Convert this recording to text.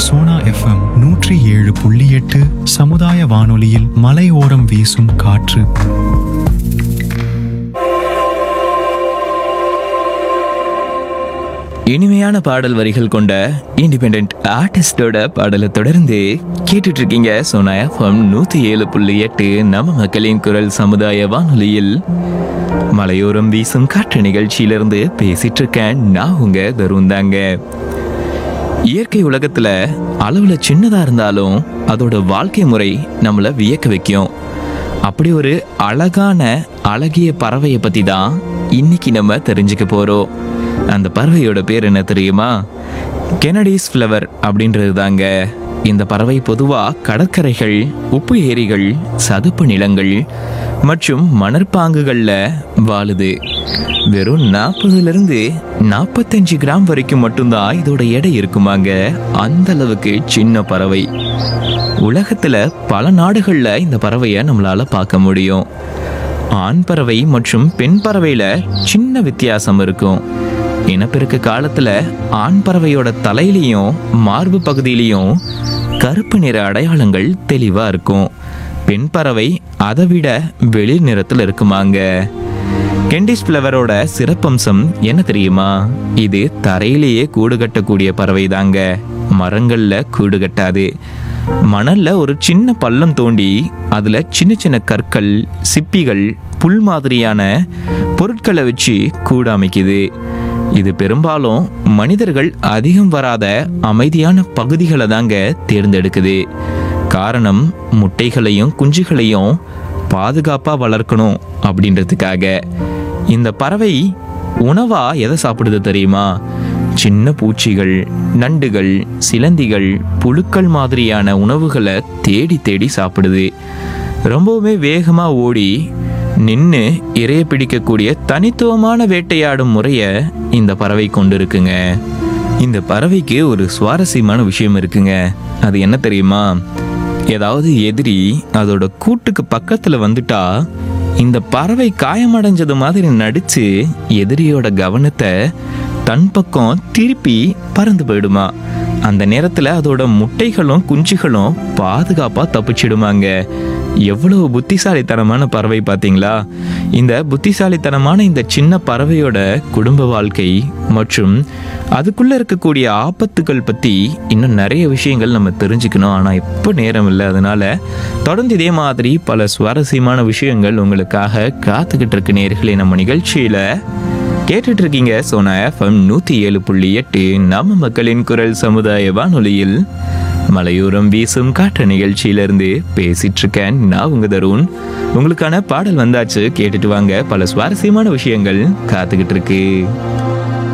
Sona FM நூற்றி ஏழு புள்ளி எட்டு சமுதாய வானொலியில் மலையோரம் வீசும் காற்று இனிமையான பாடல் வரிகள் கொண்ட இண்டிபெண்ட் ஆர்டிஸ்டோட பாடலை தொடர்ந்து கேட்டுட்டு இருக்கீங்க சோனா எஃப்எம் நூத்தி ஏழு புள்ளி எட்டு நம்ம மக்களின் குரல் சமுதாய வானொலியில் மலையோரம் வீசும் காற்று நிகழ்ச்சியிலிருந்து பேசிட்டு இருக்கேன் நான் உங்க தருண் தாங்க இயற்கை உலகத்துல அளவுல சின்னதா இருந்தாலும் அதோட வாழ்க்கை முறை நம்மள வியக்க வைக்கும் அப்படி ஒரு அழகான அழகிய பறவையை பத்தி தான் இன்னைக்கு நம்ம தெரிஞ்சுக்க போறோம் அந்த பறவையோட பேர் என்ன தெரியுமா கெனடிஸ் ஃப்ளவர் அப்படின்றது தாங்க இந்த பறவை பொதுவா கடற்கரைகள் உப்பு ஏரிகள் சதுப்பு நிலங்கள் மற்றும் மணற்பாங்குகள்ல வாழுது வெறும் நாற்பதுல இருந்து நாற்பத்தஞ்சு கிராம் வரைக்கும் மட்டும்தான் இதோட எடை இருக்குமாங்க அந்த அளவுக்கு சின்ன பறவை உலகத்துல பல நாடுகள்ல இந்த பறவையை நம்மளால பார்க்க முடியும் ஆண் பறவை மற்றும் பெண் பறவையில சின்ன வித்தியாசம் இருக்கும் இனப்பெருக்க காலத்துல ஆண் பறவையோட தலையிலையும் மார்பு பகுதியிலையும் கருப்பு நிற அடையாளங்கள் தெளிவா இருக்கும் பெண் பறவை அதை விட வெளிர் நிறத்துல இருக்குமாங்க கெண்டிஸ் ஃப்ளவரோட சிறப்பம்சம் என்ன தெரியுமா இது தரையிலேயே கூடு கட்டக்கூடிய பறவை தாங்க மரங்கள்ல கூடு கட்டாது மணல்ல ஒரு சின்ன பள்ளம் தோண்டி அதுல சின்ன சின்ன கற்கள் சிப்பிகள் புல் மாதிரியான பொருட்களை வச்சு கூடு அமைக்குது இது பெரும்பாலும் மனிதர்கள் அதிகம் வராத அமைதியான பகுதிகளை தாங்க தேர்ந்தெடுக்குது காரணம் முட்டைகளையும் குஞ்சுகளையும் பாதுகாப்பா வளர்க்கணும் அப்படின்றதுக்காக இந்த பறவை உணவா எதை சாப்பிடுது தெரியுமா சின்ன பூச்சிகள் நண்டுகள் சிலந்திகள் புழுக்கள் மாதிரியான உணவுகளை தேடி தேடி சாப்பிடுது ரொம்பவுமே வேகமா ஓடி நின்று இரைய பிடிக்கக்கூடிய தனித்துவமான வேட்டையாடும் முறையை இந்த பறவை கொண்டு இருக்குங்க இந்த பறவைக்கு ஒரு சுவாரஸ்யமான விஷயம் இருக்குங்க அது என்ன தெரியுமா ஏதாவது எதிரி அதோட கூட்டுக்கு பக்கத்துல வந்துட்டா இந்த பறவை காயமடைஞ்சது மாதிரி நடிச்சு எதிரியோட கவனத்தை தன் பக்கம் திருப்பி பறந்து போயிடுமா அந்த நேரத்துல அதோட முட்டைகளும் குஞ்சுகளும் பாதுகாப்பா தப்பிச்சிடுமாங்க எவ்வளவு புத்திசாலித்தனமான பறவை பார்த்தீங்களா இந்த புத்திசாலித்தனமான இந்த சின்ன பறவையோட குடும்ப வாழ்க்கை மற்றும் அதுக்குள்ள இருக்கக்கூடிய ஆபத்துகள் பத்தி இன்னும் நிறைய விஷயங்கள் நம்ம தெரிஞ்சுக்கணும் ஆனா இப்போ நேரம் இல்லை அதனால தொடர்ந்து இதே மாதிரி பல சுவாரஸ்யமான விஷயங்கள் உங்களுக்காக காத்துக்கிட்டு இருக்கு நேர்களே நம்ம நிகழ்ச்சியில கேட்டுட்டு இருக்கீங்க சோனா எஃப்எம் நூத்தி ஏழு புள்ளி எட்டு நம்ம மக்களின் குரல் சமுதாய வானொலியில் மலையோரம் வீசும் காற்று நிகழ்ச்சியிலிருந்து பேசிட்டு இருக்கேன் நான் உங்க தருண் உங்களுக்கான பாடல் வந்தாச்சு கேட்டுட்டு வாங்க பல சுவாரஸ்யமான விஷயங்கள் காத்துக்கிட்டு இருக்கு